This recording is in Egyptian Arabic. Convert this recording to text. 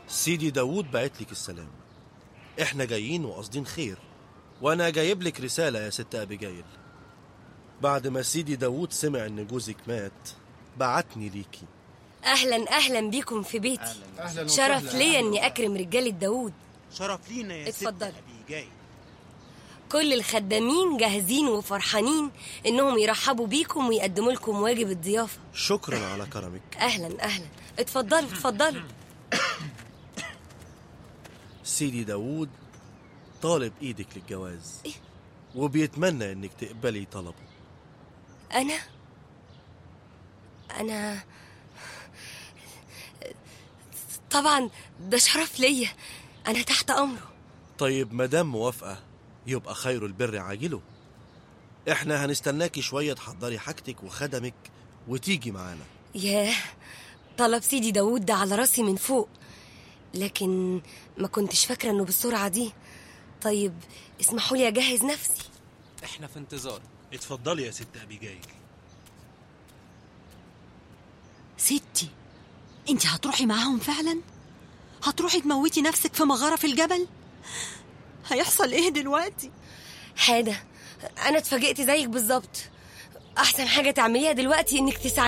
سيدي داوود بعت لك السلام احنا جايين وقاصدين خير وانا جايب لك رسالة يا ست ابيجايل بعد ما سيدي داوود سمع ان جوزك مات بعتني ليكي اهلا اهلا بيكم في بيتي أهلاً شرف وسهلاً. ليا اني اكرم رجاله داوود شرف لينا يا ست اتفضل. أبي جاي كل الخدامين جاهزين وفرحانين انهم يرحبوا بيكم ويقدموا لكم واجب الضيافه شكرا على كرمك اهلا اهلا اتفضلوا اتفضلوا سيدي داوود طالب ايدك للجواز إيه؟ وبيتمنى انك تقبلي طلبه انا انا طبعا ده شرف ليا انا تحت امره طيب مدام موافقة يبقى خير البر عاجله احنا هنستناكي شوية تحضري حاجتك وخدمك وتيجي معانا ياه طلب سيدي داوود ده على راسي من فوق لكن ما كنتش فاكرة انه بالسرعة دي طيب اسمحوا لي اجهز نفسي احنا في انتظار اتفضلي يا ست أبي جاي ستي انت هتروحي معاهم فعلا هتروحي تموتي نفسك في مغارة في الجبل هيحصل ايه دلوقتي حاجة انا اتفاجئت زيك بالظبط احسن حاجة تعمليها دلوقتي انك تساعديني